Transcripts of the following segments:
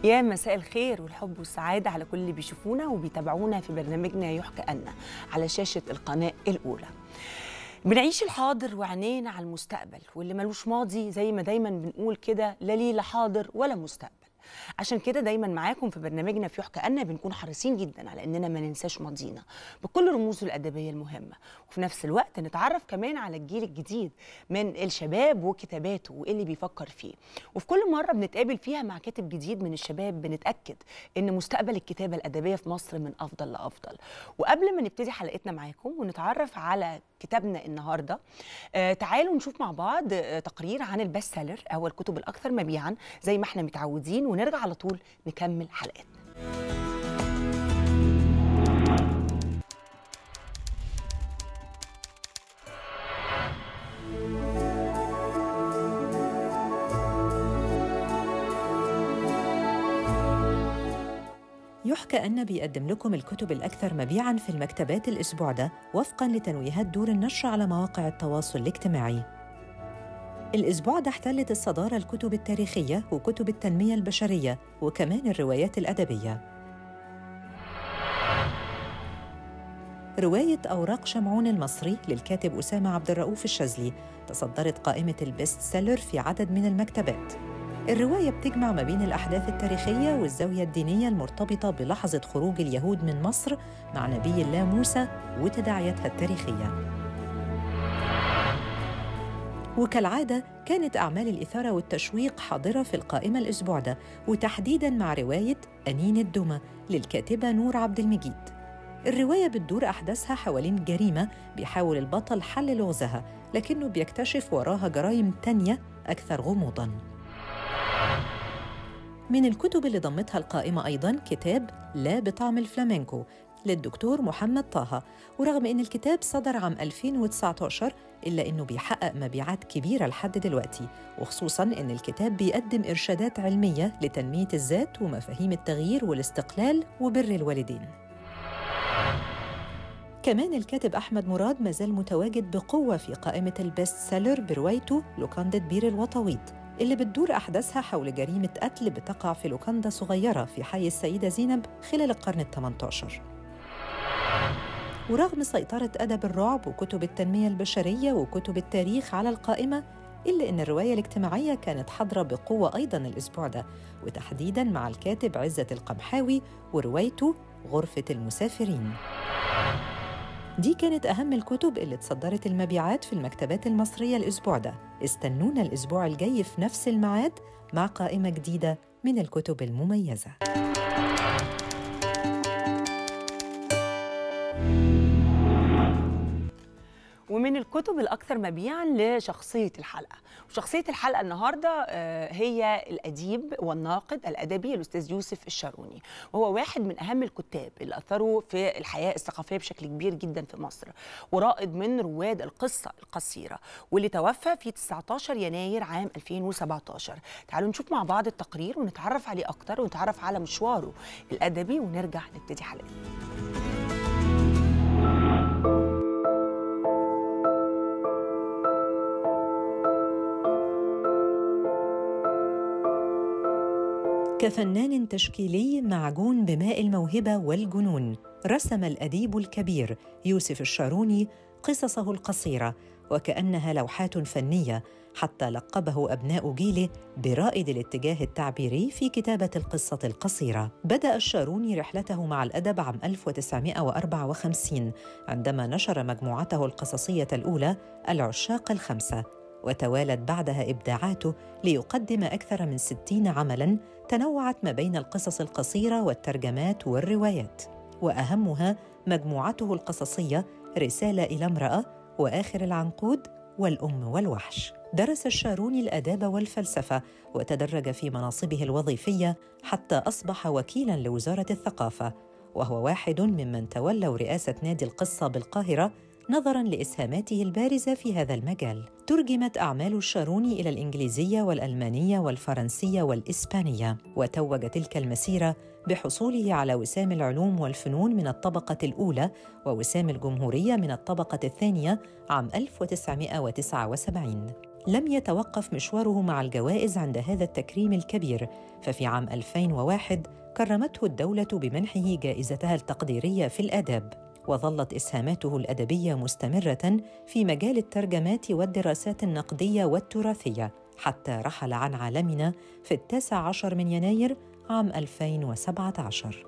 يا مساء الخير والحب والسعادة على كل اللي بيشوفونا وبيتابعونا في برنامجنا يحكى أن على شاشة القناة الأولى بنعيش الحاضر وعينينا على المستقبل واللي ملوش ماضي زي ما دايما بنقول كده لا ليه لا حاضر ولا مستقبل عشان كده دايما معاكم في برنامجنا في يحكى أن بنكون حريصين جدا على اننا ما ننساش ماضينا بكل رموزه الادبيه المهمه وفي نفس الوقت نتعرف كمان على الجيل الجديد من الشباب وكتاباته وايه اللي بيفكر فيه وفي كل مره بنتقابل فيها مع كاتب جديد من الشباب بنتاكد ان مستقبل الكتابه الادبيه في مصر من افضل لافضل وقبل ما نبتدي حلقتنا معاكم ونتعرف على كتابنا النهارده آه تعالوا نشوف مع بعض آه تقرير عن البست سيلر او الكتب الاكثر مبيعا زي ما احنا متعودين ونرجع على طول نكمل حلقتنا يحكى أن بيقدم لكم الكتب الأكثر مبيعاً في المكتبات الأسبوع ده وفقاً لتنويهات دور النشر على مواقع التواصل الاجتماعي. الأسبوع ده احتلت الصدارة الكتب التاريخية وكتب التنمية البشرية وكمان الروايات الأدبية. رواية أوراق شمعون المصري للكاتب أسامة عبد الرؤوف الشاذلي تصدرت قائمة البيست سيلر في عدد من المكتبات. الرواية بتجمع ما بين الأحداث التاريخية والزاوية الدينية المرتبطة بلحظة خروج اليهود من مصر مع نبي الله موسى وتداعياتها التاريخية. وكالعادة كانت أعمال الإثارة والتشويق حاضرة في القائمة الأسبوع ده وتحديداً مع رواية أنين الدمى للكاتبة نور عبد المجيد. الرواية بتدور أحداثها حوالين جريمة بيحاول البطل حل لغزها لكنه بيكتشف وراها جرائم تانية أكثر غموضاً. من الكتب اللي ضمتها القائمة أيضاً كتاب لا بطعم الفلامينكو للدكتور محمد طه ورغم إن الكتاب صدر عام 2019 إلا إنه بيحقق مبيعات كبيرة لحد دلوقتي وخصوصاً إن الكتاب بيقدم إرشادات علمية لتنمية الذات ومفاهيم التغيير والاستقلال وبر الوالدين كمان الكاتب أحمد مراد مازال متواجد بقوة في قائمة البيست سيلر بروايته لوكاندة بير الوطويط اللي بتدور أحداثها حول جريمة قتل بتقع في لوكاندا صغيرة في حي السيدة زينب خلال القرن الثمنتاشر ورغم سيطرة أدب الرعب وكتب التنمية البشرية وكتب التاريخ على القائمة إلا أن الرواية الاجتماعية كانت حاضرة بقوة أيضاً الأسبوع ده وتحديداً مع الكاتب عزة القمحاوي وروايته غرفة المسافرين دي كانت أهم الكتب اللي تصدرت المبيعات في المكتبات المصرية الأسبوع ده استنونا الأسبوع الجاي في نفس الميعاد مع قائمة جديدة من الكتب المميزة ومن الكتب الأكثر مبيعاً لشخصية الحلقة وشخصية الحلقة النهاردة هي الأديب والناقد الأدبي الأستاذ يوسف الشاروني وهو واحد من أهم الكتاب اللي أثروا في الحياة الثقافية بشكل كبير جدا في مصر ورائد من رواد القصة القصيرة واللي توفى في 19 يناير عام 2017 تعالوا نشوف مع بعض التقرير ونتعرف عليه أكتر ونتعرف على مشواره الأدبي ونرجع نبتدي حلقتنا كفنان تشكيلي معجون بماء الموهبة والجنون رسم الأديب الكبير يوسف الشاروني قصصه القصيرة وكأنها لوحات فنية حتى لقبه أبناء جيله برائد الاتجاه التعبيري في كتابة القصة القصيرة بدأ الشاروني رحلته مع الأدب عام 1954 عندما نشر مجموعته القصصية الأولى العشاق الخمسة وتوالت بعدها إبداعاته ليقدم أكثر من ستين عملاً تنوعت ما بين القصص القصيرة والترجمات والروايات وأهمها مجموعته القصصية رسالة إلى امرأة وآخر العنقود والأم والوحش درس الشاروني الآداب والفلسفة وتدرج في مناصبه الوظيفية حتى أصبح وكيلاً لوزارة الثقافة وهو واحد ممن تولوا رئاسة نادي القصة بالقاهرة نظراً لإسهاماته البارزة في هذا المجال. ترجمت أعمال الشاروني إلى الإنجليزية والألمانية والفرنسية والإسبانية، وتوج تلك المسيرة بحصوله على وسام العلوم والفنون من الطبقة الأولى ووسام الجمهورية من الطبقة الثانية عام 1979 لم يتوقف مشواره مع الجوائز عند هذا التكريم الكبير ففي عام 2001 كرمته الدولة بمنحه جائزتها التقديرية في الآداب وظلت إسهاماته الأدبية مستمرة في مجال الترجمات والدراسات النقدية والتراثية حتى رحل عن عالمنا في التاسع عشر من يناير عام 2017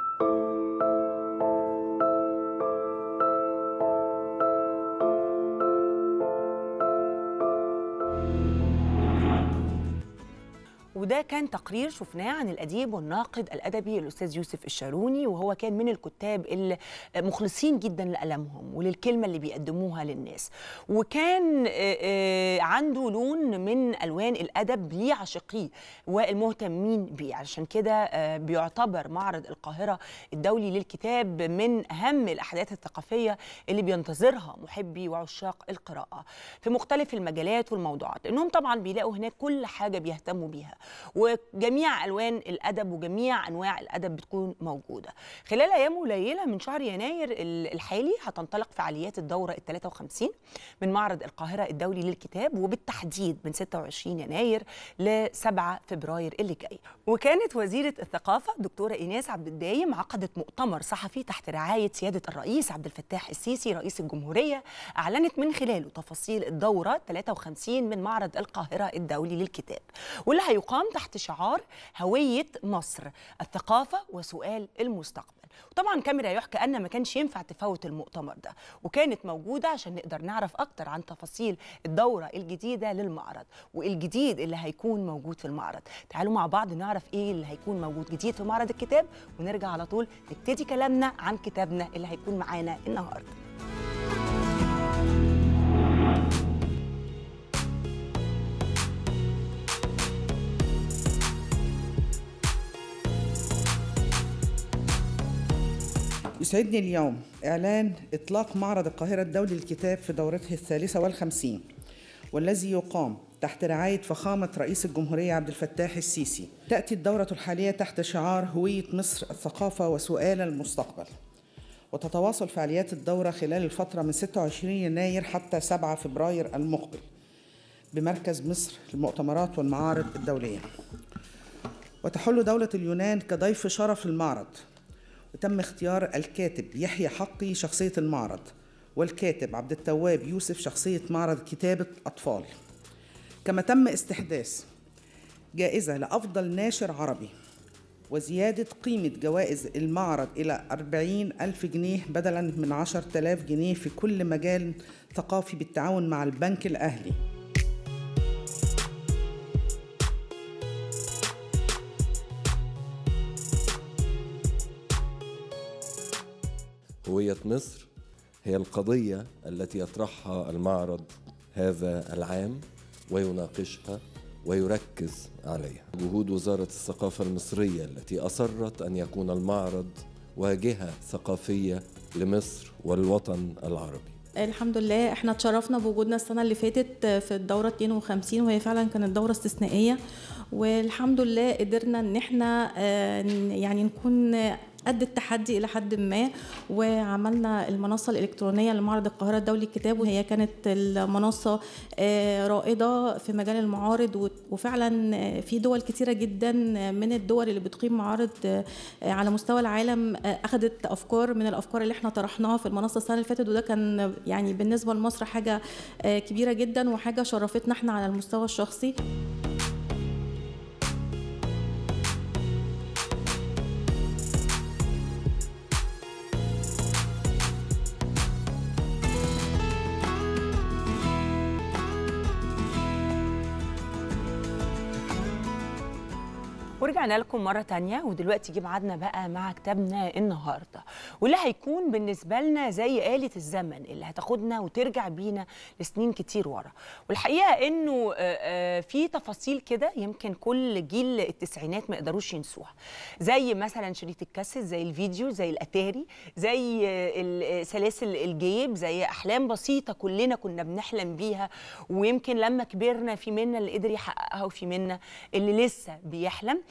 وده كان تقرير شفناه عن الأديب والناقد الأدبي الأستاذ يوسف الشاروني وهو كان من الكتاب المخلصين جدا لقلمهم وللكلمة اللي بيقدموها للناس وكان عنده لون من ألوان الأدب ليه عاشقيه والمهتمين بيه علشان كده بيعتبر معرض القاهرة الدولي للكتاب من أهم الأحداث الثقافية اللي بينتظرها محبي وعشاق القراءة في مختلف المجالات والموضوعات لأنهم طبعا بيلاقوا هناك كل حاجة بيهتموا بيها وجميع الوان الادب وجميع انواع الادب بتكون موجوده خلال ايام قليله من شهر يناير الحالي هتنطلق فعاليات الدوره ال 53 من معرض القاهره الدولي للكتاب وبالتحديد من 26 يناير ل 7 فبراير اللي جاي وكانت وزيره الثقافه دكتوره ايناس عبد الدايم عقدت مؤتمر صحفي تحت رعايه سياده الرئيس عبد الفتاح السيسي رئيس الجمهوريه اعلنت من خلاله تفاصيل الدوره 53 من معرض القاهره الدولي للكتاب واللي هيقام تحت شعار هوية مصر الثقافة وسؤال المستقبل وطبعا كاميرا يحكى أن ما كانش ينفع تفوت المؤتمر ده وكانت موجودة عشان نقدر نعرف أكتر عن تفاصيل الدورة الجديدة للمعرض والجديد اللي هيكون موجود في المعرض تعالوا مع بعض نعرف إيه اللي هيكون موجود جديد في معرض الكتاب ونرجع على طول نبتدي كلامنا عن كتابنا اللي هيكون معانا النهارده يسعدني اليوم إعلان إطلاق معرض القاهرة الدولي للكتاب في دورته الثالثة والخمسين والذي يقام تحت رعاية فخامة رئيس الجمهورية عبد الفتاح السيسي تأتي الدورة الحالية تحت شعار هوية مصر الثقافة وسؤال المستقبل وتتواصل فعاليات الدورة خلال الفترة من 26 يناير حتى 7 فبراير المقبل بمركز مصر للمؤتمرات والمعارض الدولية وتحل دولة اليونان كضيف شرف المعرض وتم اختيار الكاتب يحيى حقي شخصية المعرض والكاتب عبد التواب يوسف شخصية معرض كتابة أطفال كما تم استحداث جائزة لأفضل ناشر عربي وزيادة قيمة جوائز المعرض إلى 40 ألف جنيه بدلا من 10 آلاف جنيه في كل مجال ثقافي بالتعاون مع البنك الأهلي هوية مصر هي القضية التي يطرحها المعرض هذا العام ويناقشها ويركز عليها جهود وزارة الثقافة المصرية التي أصرت أن يكون المعرض واجهة ثقافية لمصر والوطن العربي الحمد لله احنا اتشرفنا بوجودنا السنة اللي فاتت في الدورة 52 وهي فعلا كانت دورة استثنائية والحمد لله قدرنا ان احنا يعني نكون قد التحدي الى حد ما وعملنا المنصه الالكترونيه لمعرض القاهره الدولي للكتاب وهي كانت المنصه رائده في مجال المعارض وفعلا في دول كتيره جدا من الدول اللي بتقيم معارض على مستوى العالم اخذت افكار من الافكار اللي احنا طرحناها في المنصه السنه اللي فاتت وده كان يعني بالنسبه لمصر حاجه كبيره جدا وحاجه شرفتنا احنا على المستوى الشخصي ورجعنا لكم مرة تانية ودلوقتي جه ميعادنا بقى مع كتابنا النهاردة واللي هيكون بالنسبة لنا زي آلة الزمن اللي هتاخدنا وترجع بينا لسنين كتير ورا والحقيقة إنه في تفاصيل كده يمكن كل جيل التسعينات ما يقدروش ينسوها زي مثلا شريط الكاسيت زي الفيديو زي الأتاري زي سلاسل الجيب زي أحلام بسيطة كلنا كنا بنحلم بيها ويمكن لما كبرنا في منا اللي قدر يحققها وفي منا اللي لسه بيحلم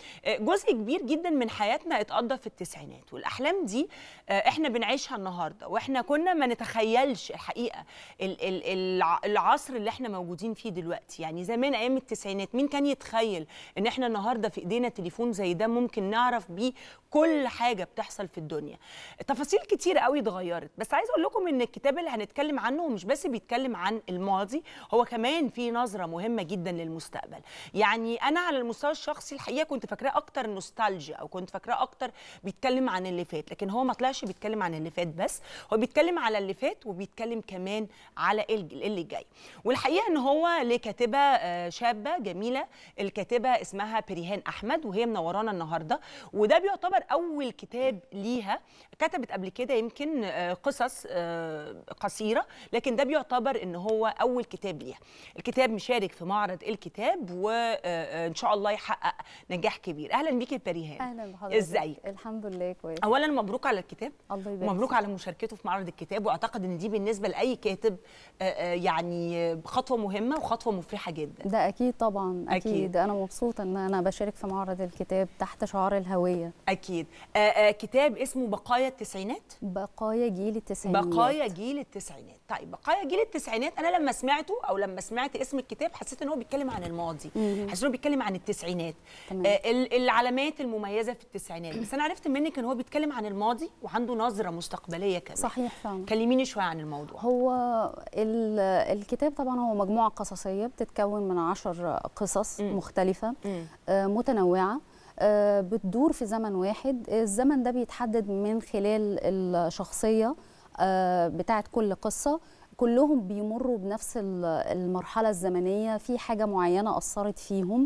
آه، جزء كبير جدا من حياتنا اتقضى في التسعينات والاحلام دي آه، احنا بنعيشها النهارده واحنا كنا ما نتخيلش الحقيقه ال- ال- الع- العصر اللي احنا موجودين فيه دلوقتي يعني زمان ايام التسعينات مين كان يتخيل ان احنا النهارده في ايدينا تليفون زي ده ممكن نعرف بيه كل حاجه بتحصل في الدنيا تفاصيل كتير قوي اتغيرت بس عايز اقول لكم ان الكتاب اللي هنتكلم عنه مش بس بيتكلم عن الماضي هو كمان في نظره مهمه جدا للمستقبل يعني انا على المستوى الشخصي الحقيقه كنت فاكراه اكتر نوستالجيا او كنت فاكراه اكتر بيتكلم عن اللي فات لكن هو ما طلعش بيتكلم عن اللي فات بس هو بيتكلم على اللي فات وبيتكلم كمان على الج- اللي جاي والحقيقه ان هو لكاتبه آه، شابه جميله الكاتبه اسمها بريهان احمد وهي منورانا النهارده وده بيعتبر اول كتاب ليها كتبت قبل كده يمكن آه، قصص آه، قصيره لكن ده بيعتبر ان هو اول كتاب ليها الكتاب مشارك في معرض الكتاب وان شاء الله يحقق نجاح كبير اهلا بيكي يا بريهان اهلا بحضرتك ازيك الحمد لله كويس اولا مبروك على الكتاب الله يبارك مبروك فيك. على مشاركته في معرض الكتاب واعتقد ان دي بالنسبه لاي كاتب آه، آه، يعني خطوه مهمه وخطوه مفرحه جدا ده اكيد طبعا أكيد. اكيد, أكيد. انا مبسوطه ان انا بشارك في معرض الكتاب تحت شعار الهويه اكيد آه، آه، كتاب اسمه بقايا التسعينات بقايا جيل التسعينات بقايا جيل التسعينات طيب بقايا جيل التسعينات انا لما سمعته او لما سمعت اسم الكتاب حسيت ان هو بيتكلم عن الماضي حسيت ان هو بيتكلم عن التسعينات تمام. آه ال- العلامات المميزه في التسعينات بس انا عرفت منك ان هو بيتكلم عن الماضي وعنده نظره مستقبليه كمان صحيح فعلا كلميني شويه عن الموضوع هو ال- الكتاب طبعا هو مجموعه قصصيه بتتكون من عشر قصص مم. مختلفه مم. آه، متنوعه آه، بتدور في زمن واحد الزمن ده بيتحدد من خلال الشخصيه آه، بتاعت كل قصه كلهم بيمروا بنفس ال- المرحله الزمنيه في حاجه معينه اثرت فيهم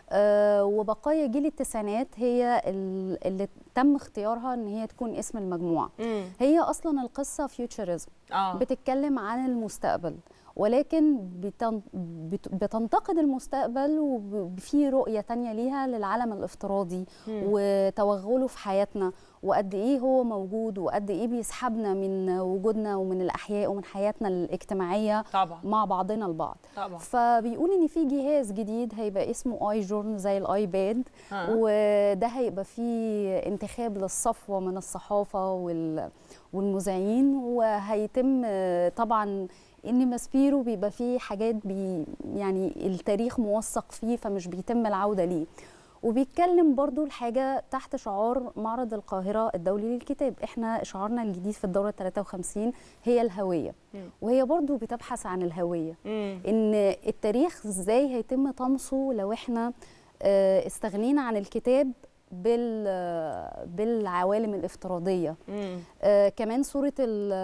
آه، وبقايا جيل التسعينات هي ال- اللي تم اختيارها ان هي تكون اسم المجموعه مم. هي اصلا القصه فيوتشرزم اه بتتكلم عن المستقبل ولكن بتن... بت... بتنتقد المستقبل وفي رؤية تانية ليها للعالم الافتراضي وتوغله في حياتنا وقد ايه هو موجود وقد ايه بيسحبنا من وجودنا ومن الاحياء ومن حياتنا الاجتماعيه طبعا مع بعضنا البعض طبعا فبيقول ان في جهاز جديد هيبقى اسمه اي جورن زي الايباد ها. وده هيبقى فيه انتخاب للصفوه من الصحافه وال والمذيعين وهيتم آه، طبعا ان ماسبيرو بيبقى فيه حاجات بي يعني التاريخ موثق فيه فمش بيتم العوده ليه وبيتكلم برضو الحاجة تحت شعار معرض القاهرة الدولي للكتاب احنا شعارنا الجديد في الدورة 53 هي الهوية مم. وهي برضو بتبحث عن الهوية مم. ان التاريخ ازاي هيتم طمسه لو احنا آه، استغنينا عن الكتاب بال آه، بالعوالم الافتراضيه مم. آه، كمان صوره ال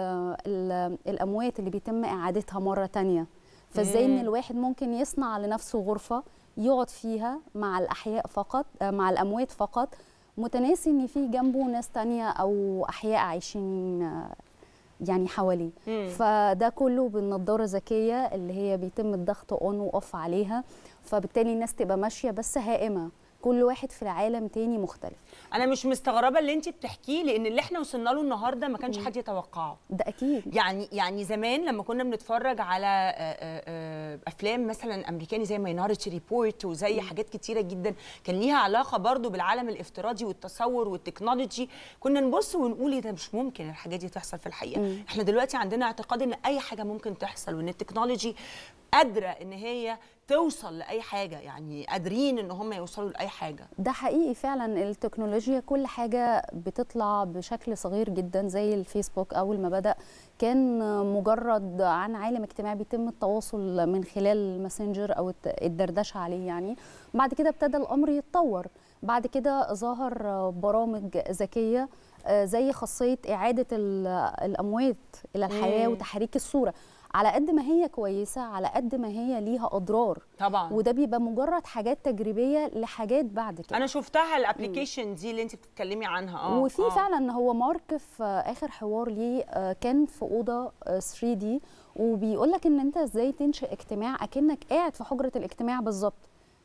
ال الاموات اللي بيتم اعادتها مره تانية فازاي مم. ان الواحد ممكن يصنع لنفسه غرفه يقعد فيها مع الاحياء فقط آه، مع الاموات فقط متناسي ان في جنبه ناس تانية او احياء عايشين آه، يعني حواليه مم. فده كله بالنضاره ذكيه اللي هي بيتم الضغط اون واوف عليها فبالتالي الناس تبقى ماشيه بس هائمه كل واحد في العالم تاني مختلف انا مش مستغربه اللي انت بتحكيه لان اللي احنا وصلنا له النهارده ما كانش حد يتوقعه ده اكيد يعني يعني زمان لما كنا بنتفرج على آه، آه، آه، افلام مثلا امريكاني زي ماينورتي ريبورت وزي حاجات كتيره جدا كان ليها علاقه برضو بالعالم الافتراضي والتصور والتكنولوجي كنا نبص ونقول إيه ده مش ممكن الحاجات دي تحصل في الحقيقه مم. احنا دلوقتي عندنا اعتقاد ان اي حاجه ممكن تحصل وان التكنولوجي قادره ان هي توصل لاي حاجه يعني قادرين ان هم يوصلوا لاي حاجه ده حقيقي فعلا التكنولوجيا كل حاجة بتطلع بشكل صغير جدا زي الفيسبوك أول ما بدأ كان مجرد عن عالم اجتماعي بيتم التواصل من خلال الماسنجر أو الت- الدردشة عليه يعني بعد كده ابتدى الأمر يتطور بعد كده ظهر برامج ذكية آه، زي خاصية إعادة ال- الأموات إلى الحياة مم. وتحريك الصورة على قد ما هي كويسة على قد ما هي ليها أضرار طبعا وده بيبقى مجرد حاجات تجريبيه لحاجات بعد كده انا شفتها الابلكيشن دي اللي انت بتتكلمي عنها اه وفي آه. فعلا هو مارك في اخر حوار ليه آه، كان في اوضه 3 دي وبيقول لك ان انت ازاي تنشئ اجتماع اكنك قاعد في حجره الاجتماع بالظبط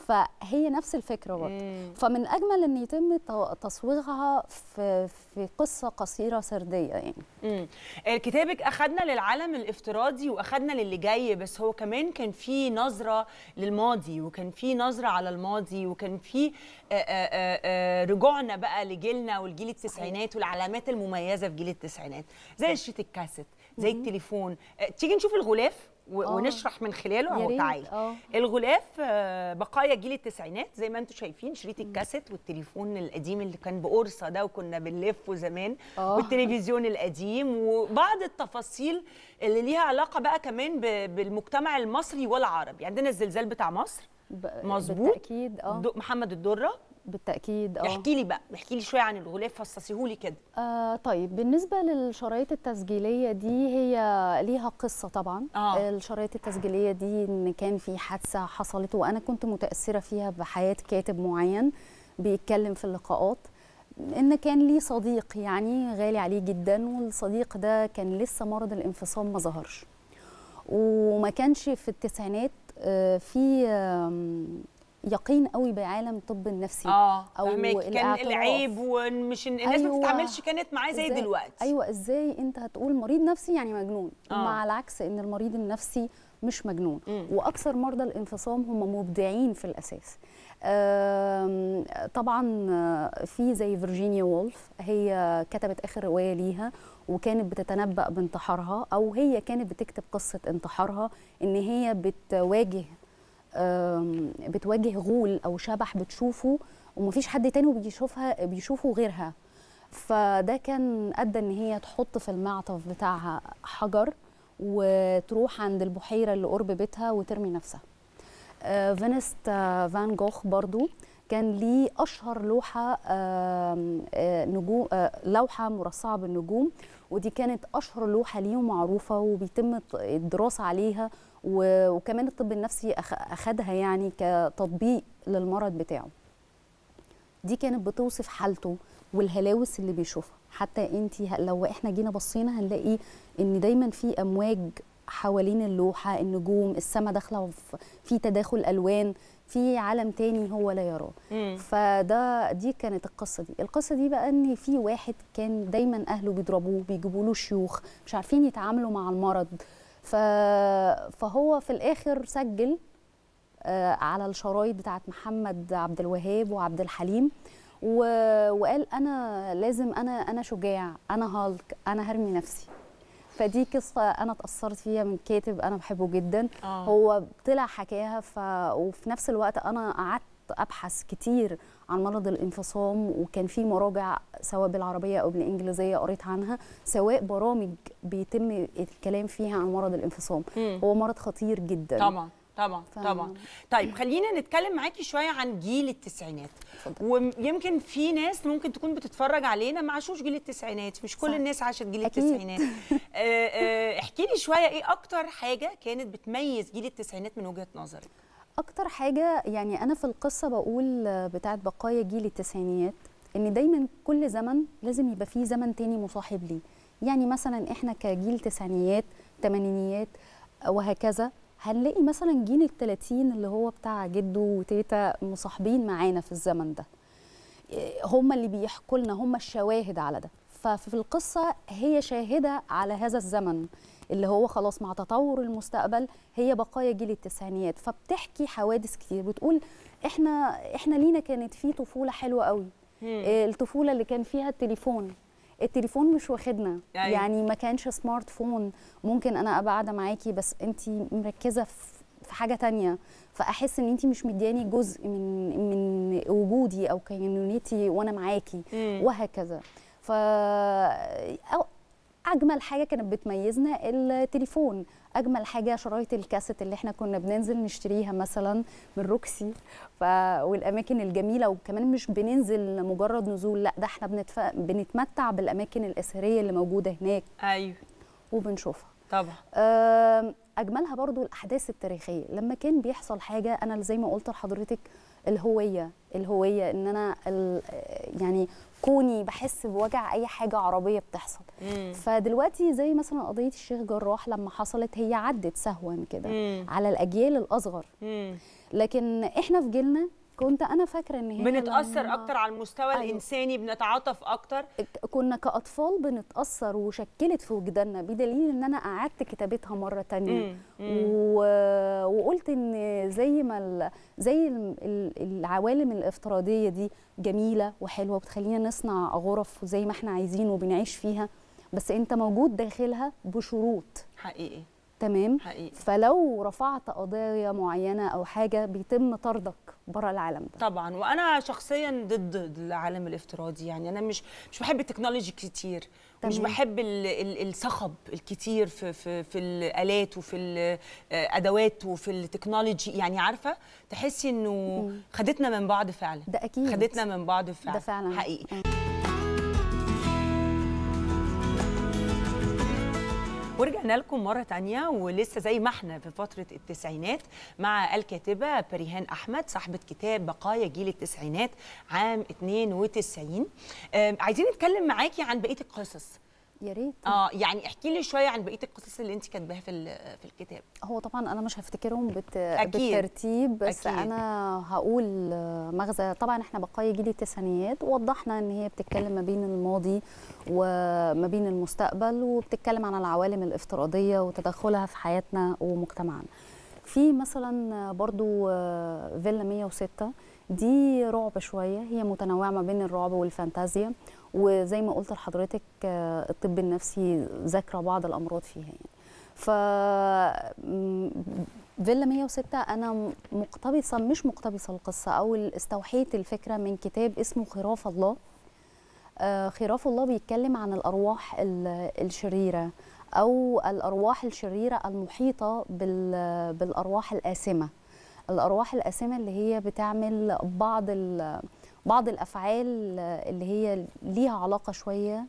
فهي نفس الفكره برضه فمن اجمل ان يتم ت- تصويغها في في قصه قصيره سرديه يعني مم. آه، كتابك اخدنا للعالم الافتراضي واخدنا للي جاي بس هو كمان كان في نظره للماضي وكان في نظره على الماضي وكان في آه، آه، آه، آه، رجوعنا بقى لجيلنا والجيل التسعينات والعلامات المميزه في جيل التسعينات زي شريط الكاسيت زي التليفون آه، تيجي نشوف الغلاف و- آه. ونشرح من خلاله يا اهو ريت، تعالى آه. الغلاف آه، بقايا جيل التسعينات زي ما انتم شايفين شريط الكاسيت والتليفون القديم اللي كان بقرصه ده وكنا بنلفه زمان آه. والتلفزيون القديم وبعض التفاصيل اللي ليها علاقه بقى كمان ب- بالمجتمع المصري والعربي عندنا الزلزال بتاع مصر ب- مظبوط بالتاكيد اه الد- محمد الدره بالتاكيد اه احكي لي بقى احكي لي شويه عن الغلاف فصصيهولي كده آه طيب بالنسبة للشرايط التسجيلية دي هي ليها قصة طبعا آه. الشرايط التسجيلية دي إن كان في حادثة حصلت وأنا كنت متأثرة فيها بحياة كاتب معين بيتكلم في اللقاءات إن كان لي صديق يعني غالي عليه جدا والصديق ده كان لسه مرض الانفصام ما ظهرش وما كانش في التسعينات آه، في آم، يقين قوي بعالم الطب النفسي اه أو فهماك كان الاعتراف. العيب ومش الناس ما أيوة. تتعاملش كانت معاه زي إزاي؟ دلوقتي ايوه ازاي انت هتقول مريض نفسي يعني مجنون آه. مع العكس ان المريض النفسي مش مجنون مم. واكثر مرضى الانفصام هم مبدعين في الاساس آم، طبعا آه، في زي فيرجينيا وولف هي كتبت اخر روايه ليها وكانت بتتنبأ بانتحارها او هي كانت بتكتب قصه انتحارها ان هي بتواجه آم، بتواجه غول او شبح بتشوفه ومفيش حد تاني بيشوفها بيشوفه غيرها فده كان ادى ان هي تحط في المعطف بتاعها حجر وتروح عند البحيره اللي قرب بيتها وترمي نفسها آه، فينست آه، فان جوخ برضو كان ليه اشهر لوحه آم، آه، نجوم آه، لوحه مرصعه بالنجوم ودي كانت اشهر لوحه ليه ومعروفه وبيتم الت- الدراسه عليها و- وكمان الطب النفسي أخ- اخدها يعني كتطبيق للمرض بتاعه دي كانت بتوصف حالته والهلاوس اللي بيشوفها حتى انت لو احنا جينا بصينا هنلاقي ان دايما في امواج حوالين اللوحه النجوم السماء داخله في- في تداخل الوان في عالم تاني هو لا يراه مم. فده دي كانت القصه دي القصه دي بقى ان في واحد كان دايما اهله بيضربوه بيجيبوا له شيوخ مش عارفين يتعاملوا مع المرض ف... فهو في الاخر سجل آه، على الشرايط بتاعت محمد عبد الوهاب وعبد الحليم و... وقال انا لازم انا انا شجاع انا هالك انا هرمي نفسي فدي قصه انا اتاثرت فيها من كاتب انا بحبه جدا آه. هو طلع حكاها ف... وفي نفس الوقت انا قعدت ابحث كتير عن مرض الانفصام وكان في مراجع سواء بالعربيه او بالانجليزيه قريت عنها سواء برامج بيتم الكلام فيها عن مرض الانفصام مم. هو مرض خطير جدا طبعا طبعا ف- طبعا طيب خلينا نتكلم معاكي شويه عن جيل التسعينات ويمكن في ناس ممكن تكون بتتفرج علينا ما عاشوش جيل التسعينات مش كل صح. الناس عاشت جيل أكيد. التسعينات آه، آه، احكي لي شويه ايه اكتر حاجه كانت بتميز جيل التسعينات من وجهه نظرك اكتر حاجه يعني انا في القصه بقول آه، بتاعت بقايا جيل التسعينيات ان دايما كل زمن لازم يبقى فيه زمن تاني مصاحب ليه يعني مثلا احنا كجيل تسعينيات تمانينيات آه، وهكذا هنلاقي مثلا جيل التلاتين اللي هو بتاع جده وتيتا مصاحبين معانا في الزمن ده إيه، هم اللي بيحكوا لنا هم الشواهد على ده ففي القصة هي شاهدة على هذا الزمن اللي هو خلاص مع تطور المستقبل هي بقايا جيل التسعينيات فبتحكي حوادث كتير بتقول احنا احنا لينا كانت في طفولة حلوة قوي إيه، الطفولة اللي كان فيها التليفون التليفون مش واخدنا أيوة. يعني ما كانش سمارت فون ممكن انا ابقى قاعده معاكي بس انت مركزه في في حاجه تانية فاحس ان انت مش مدياني جزء من من وجودي او كيانونيتي وانا معاكي مم. وهكذا ف أو اجمل حاجه كانت بتميزنا التليفون اجمل حاجه شرايط الكاسيت اللي احنا كنا بننزل نشتريها مثلا من روكسي ف... والاماكن الجميله وكمان مش بننزل مجرد نزول لا ده احنا بنتف... بنتمتع بالاماكن الاثريه اللي موجوده هناك ايوه وبنشوفها طبعا آم، اجملها برضو الاحداث التاريخيه لما كان بيحصل حاجه انا زي ما قلت لحضرتك الهويه الهويه ان انا ال- يعني كوني بحس بوجع اي حاجه عربيه بتحصل مم. فدلوقتي زي مثلا قضيه الشيخ جراح لما حصلت هي عدت سهوا كده مم. على الاجيال الاصغر مم. لكن احنا في جيلنا كنت انا فاكره ان هي بنتاثر لما- اكتر على المستوى أيوة. الانساني بنتعاطف اكتر ك- كنا كأطفال بنتأثر وشكلت في وجداننا بدليل إن أنا قعدت كتابتها مرة تانية مم. مم. و... وقلت إن زي ما ال... زي ال- ال- العوالم الافتراضية دي جميلة وحلوة وبتخلينا نصنع غرف زي ما احنا عايزين وبنعيش فيها بس انت موجود داخلها بشروط حقيقي تمام حقيقي فلو رفعت قضايا معينة أو حاجة بيتم طردك بره العالم ده طبعا وانا شخصيا ضد العالم الافتراضي يعني انا مش مش بحب التكنولوجي كتير مش تمام. بحب ال- ال- الصخب الكتير في في في الالات وفي الادوات وفي التكنولوجي يعني عارفه تحسي انه خدتنا من بعض فعلا ده أكيد خدتنا من بعض فعلا ده فعلا حقيقي آه. ورجعنا لكم مرة تانية ولسه زي ما احنا في فترة التسعينات مع الكاتبة بريهان أحمد صاحبة كتاب بقايا جيل التسعينات عام 92 آم، عايزين نتكلم معاكي عن بقية القصص يا ريت اه يعني احكي لي شوية عن بقية القصص اللي انت كاتباها في ال- في الكتاب هو طبعا انا مش هفتكرهم بالت... أكيد. بالترتيب بس أكيد. أكيد. انا هقول مغزى طبعا احنا بقايا جيل التسعينيات وضحنا ان هي بتتكلم ما بين الماضي وما بين المستقبل وبتتكلم عن العوالم الافتراضيه وتدخلها في حياتنا ومجتمعنا في مثلا برضو فيلا 106 دي رعب شويه هي متنوعه ما بين الرعب والفانتازيا وزي ما قلت لحضرتك آه، الطب النفسي ذاكره بعض الامراض فيها يعني ف م- فيلا 106 انا مقتبسه مش مقتبسه القصه او استوحيت الفكره من كتاب اسمه خراف الله آه، خراف الله بيتكلم عن الارواح ال- الشريره او الارواح الشريره المحيطه بال- بالارواح الآثمه الارواح الآثمه اللي هي بتعمل بعض ال- بعض الافعال اللي هي ليها علاقه شويه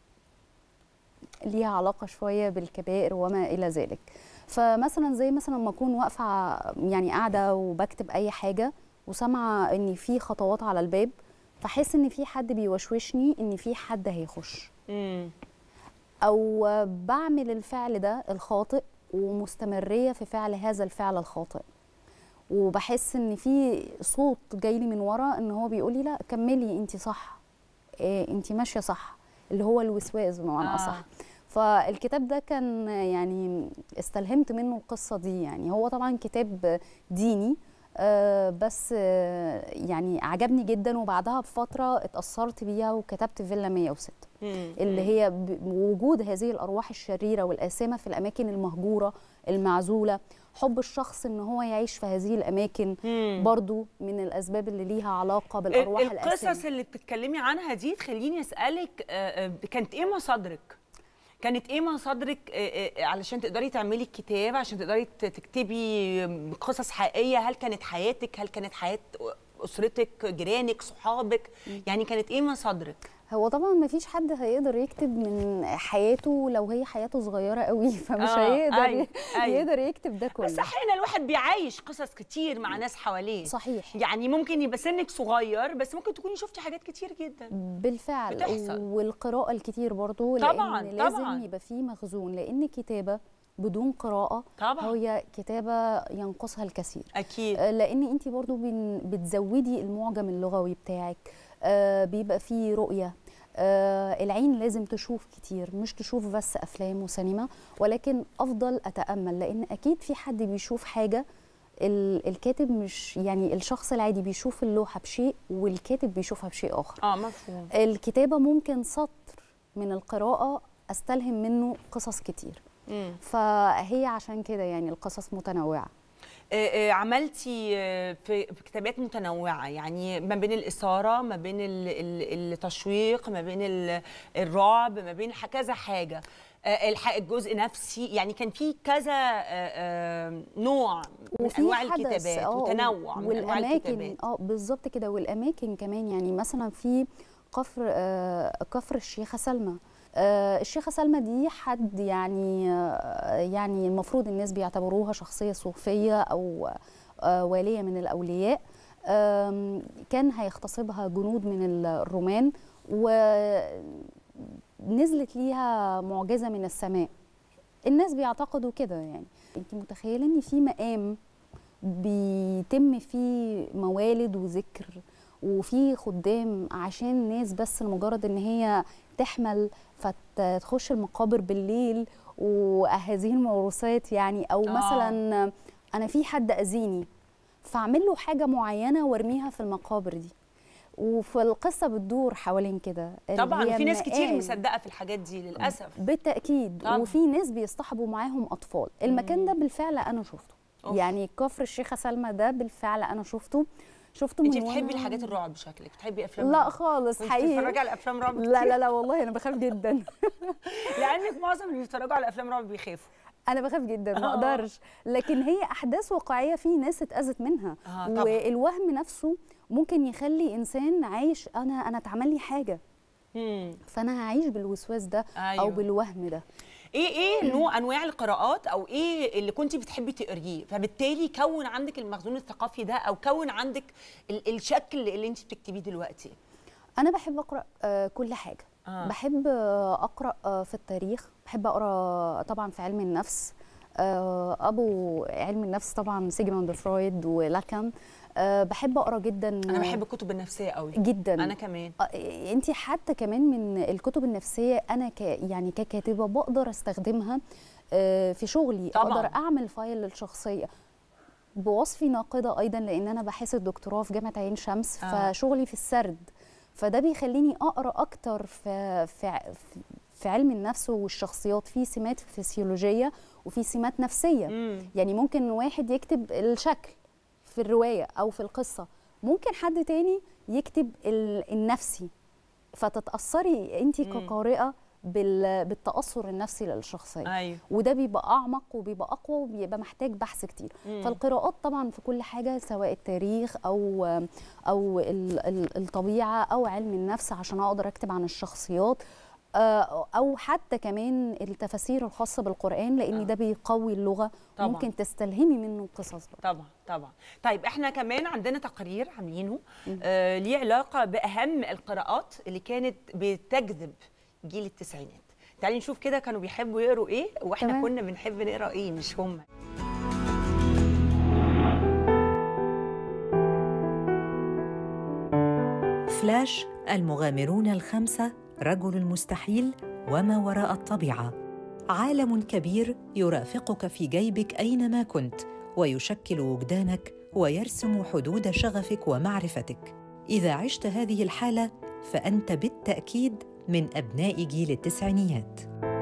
ليها علاقه شويه بالكبائر وما الى ذلك فمثلا زي مثلا لما اكون واقفه يعني قاعده وبكتب اي حاجه وسامعه ان في خطوات على الباب فحس ان في حد بيوشوشني ان في حد هيخش امم او بعمل الفعل ده الخاطئ ومستمريه في فعل هذا الفعل الخاطئ وبحس ان في صوت جاي لي من ورا ان هو بيقول لي لا كملي انت صح إيه انت ماشيه صح اللي هو الوسواس بمعنى آه. آه. اصح فالكتاب ده كان يعني استلهمت منه القصه دي يعني هو طبعا كتاب ديني آه، بس آه، يعني عجبني جدا وبعدها بفتره اتاثرت بيها وكتبت فيلا 106 اللي هي ب- وجود هذه الارواح الشريره والآثمه في الاماكن المهجوره المعزوله حب الشخص ان هو يعيش في هذه الاماكن مم. برضو من الاسباب اللي ليها علاقه بالارواح ال- الآثمه القصص اللي بتتكلمي عنها دي تخليني اسالك آه، آه، كانت ايه مصادرك كانت ايه مصادرك آه، آه، علشان تقدري تعملي الكتاب عشان تقدري ت- تكتبي قصص حقيقيه هل كانت حياتك هل كانت حياه اسرتك جيرانك صحابك يعني كانت ايه مصادرك هو طبعا ما فيش حد هيقدر يكتب من حياته لو هي حياته صغيره قوي فمش آه، هيقدر أيوة، أيوة. يقدر يكتب ده كله بس احيانا الواحد بيعايش قصص كتير مع ناس حواليه صحيح يعني ممكن يبقى سنك صغير بس ممكن تكوني شفتي حاجات كتير جدا بالفعل بتحصل. والقراءة الكتير برضو طبعاً، لأن لازم طبعاً. يبقى فيه مخزون لأن كتابة بدون قراءة طبعاً. هي كتابة ينقصها الكثير اكيد آه، لأن أنت برضو بن- بتزودي المعجم اللغوي بتاعك آه، بيبقى فيه رؤية آه، العين لازم تشوف كتير مش تشوف بس أفلام وسينما ولكن أفضل أتأمل لأن أكيد في حد بيشوف حاجة ال- الكاتب مش يعني الشخص العادي بيشوف اللوحة بشيء والكاتب بيشوفها بشيء آخر اه مفهوم الكتابة ممكن سطر من القراءة استلهم منه قصص كتير مم. فهي عشان كده يعني القصص متنوعة آه، آه، عملتي آه، في في كتابات متنوعة يعني ما بين الإثارة ما بين ال- ال- التشويق ما بين ال- الرعب ما بين ح- كذا حاجة آه، الح- الجزء نفسي يعني كان في كذا آه، آه، نوع من وفي أنواع حدث، الكتابات آه، وتنوع من أنواع والأماكن الكتابات اه بالظبط كده والأماكن كمان يعني مثلا في كفر آه كفر الشيخة سلمى آه الشيخة سلمى دي حد يعني آه يعني المفروض الناس بيعتبروها شخصية صوفية أو آه والية من الأولياء آم، كان هيغتصبها جنود من الرومان و نزلت ليها معجزه من السماء الناس بيعتقدوا كده يعني انت متخيله ان في مقام بيتم فيه موالد وذكر وفي خدام عشان ناس بس لمجرد ان هي تحمل فتخش المقابر بالليل وهذه الموروثات يعني او آه. مثلا انا في حد اذيني فاعمل له حاجه معينه وارميها في المقابر دي وفي القصه بتدور حوالين كده اللي طبعا هي في ناس كتير مقام. مصدقه في الحاجات دي للاسف بالتاكيد طبعاً. وفي ناس بيصطحبوا معاهم اطفال المكان ده بالفعل انا شفته أوف. يعني كفر الشيخه سلمى ده بالفعل انا شفته شفته من انت بتحبي وأنا- الحاجات الرعب شكلك بتحبي افلام لا الرعب. خالص كنت حقيقي بتتفرجي على افلام رعب لا كتير؟ لا لا والله انا بخاف جدا لانك معظم اللي بيتفرجوا على افلام رعب بيخافوا انا بخاف جدا ما آه. اقدرش لكن هي احداث واقعيه في ناس اتاذت منها آه، طبعاً. والوهم نفسه ممكن يخلي انسان عايش انا انا اتعمل لي حاجه مم. فانا هعيش بالوسواس ده أيوة. او بالوهم ده ايه ايه نوع انواع القراءات او ايه اللي كنت بتحبي تقريه فبالتالي كون عندك المخزون الثقافي ده او كون عندك ال- الشكل اللي انت بتكتبيه دلوقتي انا بحب اقرا آه، كل حاجه آه. آه. بحب آه، اقرا آه، في التاريخ بحب اقرا طبعا في علم النفس آه، ابو علم النفس طبعا سيجموند فرويد ولاكان آه، بحب اقرا جدا انا بحب الكتب النفسيه قوي جدا انا كمان انت حتى كمان من الكتب النفسيه انا ك يعني ككاتبه بقدر استخدمها آه، في شغلي طبعاً. اقدر اعمل فايل للشخصيه بوصفي ناقده ايضا لان انا بحث الدكتوراه في جامعه عين شمس آه. فشغلي في السرد فده بيخليني اقرا اكتر في في في علم النفس والشخصيات في سمات فسيولوجيه وفي سمات نفسيه مم. يعني ممكن واحد يكتب الشكل في الروايه او في القصه ممكن حد تاني يكتب ال- النفسي فتتاثري انت كقارئه بال- بالتاثر النفسي للشخصيه ايوه وده بيبقى اعمق وبيبقى اقوى وبيبقى محتاج بحث كتير مم. فالقراءات طبعا في كل حاجه سواء التاريخ او او ال- ال- الطبيعه او علم النفس عشان اقدر اكتب عن الشخصيات آه، او حتى كمان التفاسير الخاصه بالقران لان آه. ده بيقوي اللغه طبعاً. ممكن تستلهمي منه قصص بقى طبعا طبعا طيب احنا كمان عندنا تقرير عاملينه آه ليه علاقه باهم القراءات اللي كانت بتجذب جيل التسعينات تعالي نشوف كده كانوا بيحبوا يقروا ايه واحنا تمام. كنا بنحب نقرا ايه مش هم فلاش المغامرون الخمسة رجل المستحيل وما وراء الطبيعة عالم كبير يرافقك في جيبك أينما كنت ويشكل وجدانك ويرسم حدود شغفك ومعرفتك إذا عشت هذه الحالة فأنت بالتأكيد من أبناء جيل التسعينيات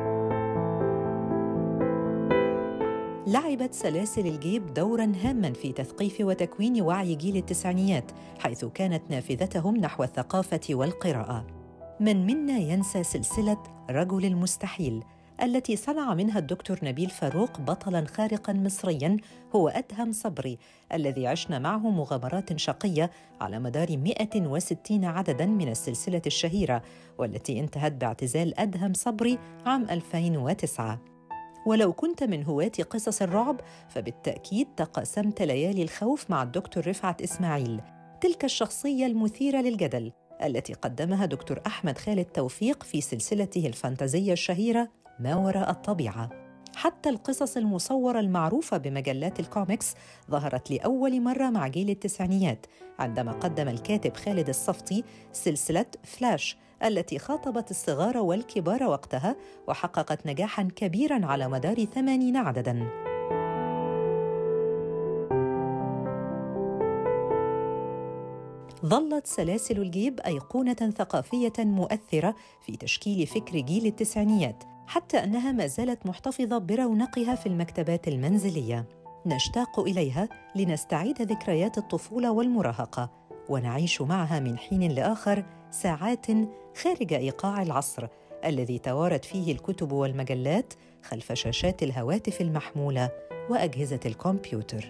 لعبت سلاسل الجيب دورا هاما في تثقيف وتكوين وعي جيل التسعينيات حيث كانت نافذتهم نحو الثقافه والقراءه من منا ينسى سلسله رجل المستحيل التي صنع منها الدكتور نبيل فاروق بطلا خارقا مصريا هو ادهم صبري الذي عشنا معه مغامرات شقيه على مدار 160 عددا من السلسله الشهيره والتي انتهت باعتزال ادهم صبري عام 2009 ولو كنت من هواة قصص الرعب فبالتأكيد تقاسمت ليالي الخوف مع الدكتور رفعت إسماعيل تلك الشخصية المثيرة للجدل التي قدمها دكتور أحمد خالد توفيق في سلسلته الفانتازية الشهيرة ما وراء الطبيعة حتى القصص المصورة المعروفة بمجلات الكوميكس ظهرت لأول مرة مع جيل التسعينيات عندما قدم الكاتب خالد الصفتي سلسلة فلاش التي خاطبت الصغار والكبار وقتها وحققت نجاحا كبيرا على مدار ثمانين عددا ظلت سلاسل الجيب ايقونه ثقافيه مؤثره في تشكيل فكر جيل التسعينيات حتى انها ما زالت محتفظه برونقها في المكتبات المنزليه نشتاق اليها لنستعيد ذكريات الطفوله والمراهقه ونعيش معها من حين لاخر ساعات خارج ايقاع العصر الذي توارت فيه الكتب والمجلات خلف شاشات الهواتف المحموله واجهزه الكمبيوتر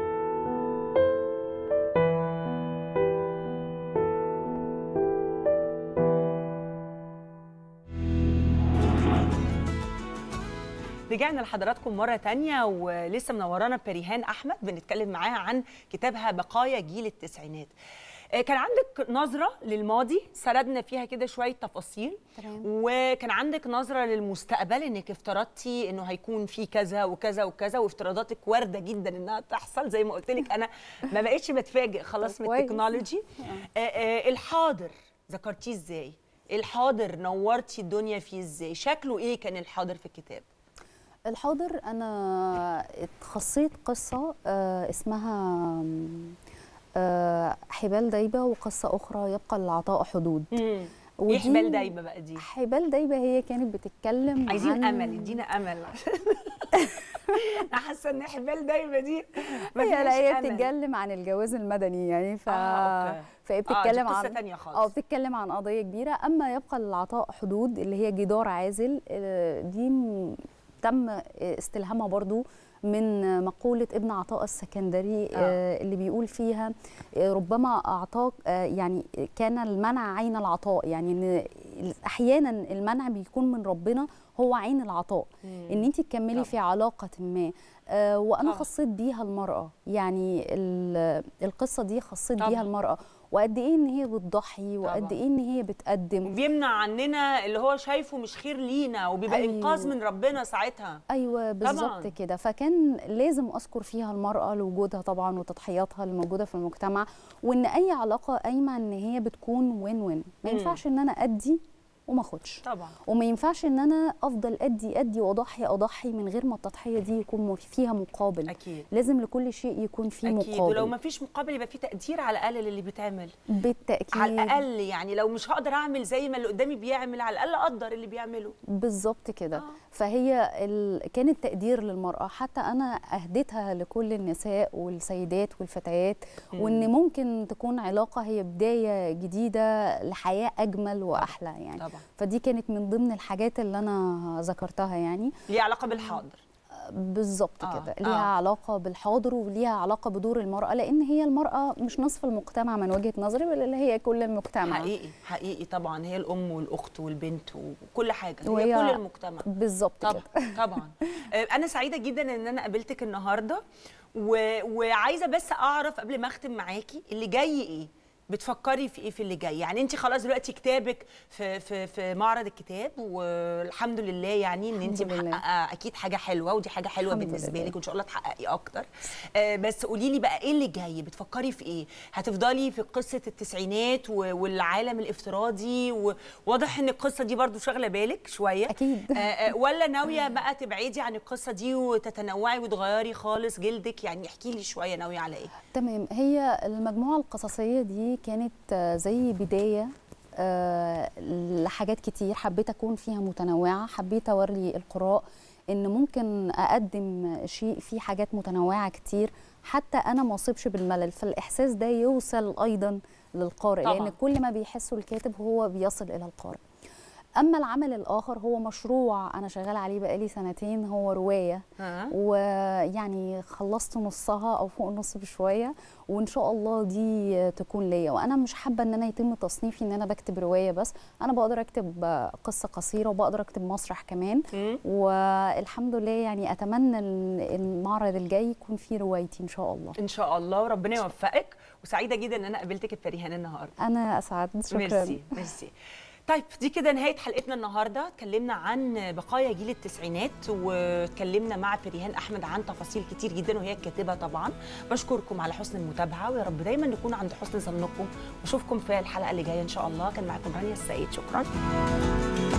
رجعنا لحضراتكم مرة تانية ولسه منورانا بريهان أحمد بنتكلم معاها عن كتابها بقايا جيل التسعينات آه، كان عندك نظره للماضي سردنا فيها كده شويه تفاصيل تمام. وكان عندك نظره للمستقبل انك افترضتي انه هيكون في كذا وكذا وكذا وافتراضاتك وارده جدا انها تحصل زي ما قلت لك انا ما بقتش بتفاجئ خلاص طب من كويس. التكنولوجي آه، آه، الحاضر ذكرتيه ازاي الحاضر نورتي الدنيا فيه ازاي شكله ايه كان الحاضر في الكتاب الحاضر انا اتخصيت قصه آه، اسمها آه، حبال دايبه وقصه اخرى يبقى للعطاء حدود ايه ودي- حبال دايبه بقى دي حبال دايبه هي كانت بتتكلم عايزين عن امل ادينا امل انا حاسه ان حبال دايبه دي ما هي لا فيهاش هي أمل. بتتكلم عن الجواز المدني يعني ف آه، أوكي. فهي آه، دي بتتكلم قصة عن تانية خالص. اه بتتكلم عن قضيه كبيره اما يبقى للعطاء حدود اللي هي جدار عازل آه، دي م- تم استلهامها برضو من مقولة ابن عطاء السكندري آه. اللي بيقول فيها آه، ربما أعطاك آه، يعني كان المنع عين العطاء يعني إن أحيانا المنع بيكون من ربنا هو عين العطاء ان انت تكملي طبعا. في علاقه ما آه، وانا طبعا. خصيت بيها المراه يعني ال- القصه دي خصيت طبعا. بيها المراه وقد ايه ان هي بتضحي وقد طبعا. ايه ان هي بتقدم وبيمنع عننا اللي هو شايفه مش خير لينا وبيبقى أيوة. انقاذ من ربنا ساعتها ايوه طبعاً. بالظبط كده فكان لازم اذكر فيها المراه لوجودها طبعا وتضحياتها اللي موجوده في المجتمع وان اي علاقه قايمه ان هي بتكون وين وين ما مم. ينفعش ان انا ادي وما اخدش طبعا وما ينفعش ان انا افضل ادي ادي واضحي اضحي من غير ما التضحيه دي يكون م- فيها مقابل اكيد لازم لكل شيء يكون فيه اكيد مقابل ولو ما فيش مقابل يبقى في تقدير على الاقل للي بيتعمل بالتاكيد على الاقل يعني لو مش هقدر اعمل زي ما اللي قدامي بيعمل على الاقل اقدر اللي بيعمله بالظبط كده آه. فهي ال... كانت تقدير للمرأة حتى أنا أهديتها لكل النساء والسيدات والفتيات وإن ممكن تكون علاقة هي بداية جديدة لحياة أجمل وأحلى يعني طبعا فدي كانت من ضمن الحاجات اللي أنا ذكرتها يعني ليه علاقه بالحاضر بالظبط آه، كده ليها آه. علاقة بالحاضر وليها علاقة بدور المرأة لأن هي المرأة مش نصف المجتمع من وجهة نظري بل هي كل المجتمع حقيقي حقيقي طبعا هي الام والاخت والبنت وكل حاجه هي وهي- كل المجتمع بالظبط طبعا كده طبعا آه، انا سعيده جدا ان انا قابلتك النهارده و... وعايزه بس اعرف قبل ما اختم معاكي اللي جاي ايه بتفكري في ايه في اللي جاي يعني انت خلاص دلوقتي كتابك في في في معرض الكتاب والحمد لله يعني ان انت الحمد لله. محققه اكيد حاجه حلوه ودي حاجه حلوه الحمد بالنسبه لله. لك وان شاء الله تحققي اكتر آه بس قولي لي بقى ايه اللي جاي بتفكري في ايه هتفضلي في قصه التسعينات و- والعالم الافتراضي وواضح ان القصه دي برضو شاغله بالك شويه أكيد. آه، آه، ولا ناويه بقى تبعدي عن القصه دي وتتنوعي وتغيري خالص جلدك يعني احكي لي شويه ناويه على ايه تمام هي المجموعة القصصية دي كانت آه، زي بداية آه، لحاجات كتير حبيت أكون فيها متنوعة حبيت أوري القراء إن ممكن أقدم شيء فيه حاجات متنوعة كتير حتى أنا ما أصيبش بالملل فالإحساس ده يوصل أيضا للقارئ طبعاً. لأن كل ما بيحسه الكاتب هو بيصل إلى القارئ أما العمل الآخر هو مشروع أنا شغالة عليه بقالي سنتين هو رواية ها ويعني خلصت نصها او فوق النص بشويه وان شاء الله دي تكون ليا وانا مش حابه ان انا يتم تصنيفي ان انا بكتب روايه بس انا بقدر اكتب قصه قصيره وبقدر اكتب مسرح كمان مم. والحمد لله يعني اتمنى إن المعرض الجاي يكون فيه روايتي ان شاء الله ان شاء الله وربنا يوفقك وسعيده جدا ان انا قابلتك في ريهان النهارده انا اسعد شكرا ميرسي ميرسي طيب دي كده نهايه حلقتنا النهارده اتكلمنا عن بقايا جيل التسعينات واتكلمنا مع فريهان احمد عن تفاصيل كتير جدا وهي الكاتبه طبعا بشكركم على حسن المتابعه ويا رب دايما نكون عند حسن ظنكم واشوفكم في الحلقه اللي جايه ان شاء الله كان معاكم رانيا السيد شكرا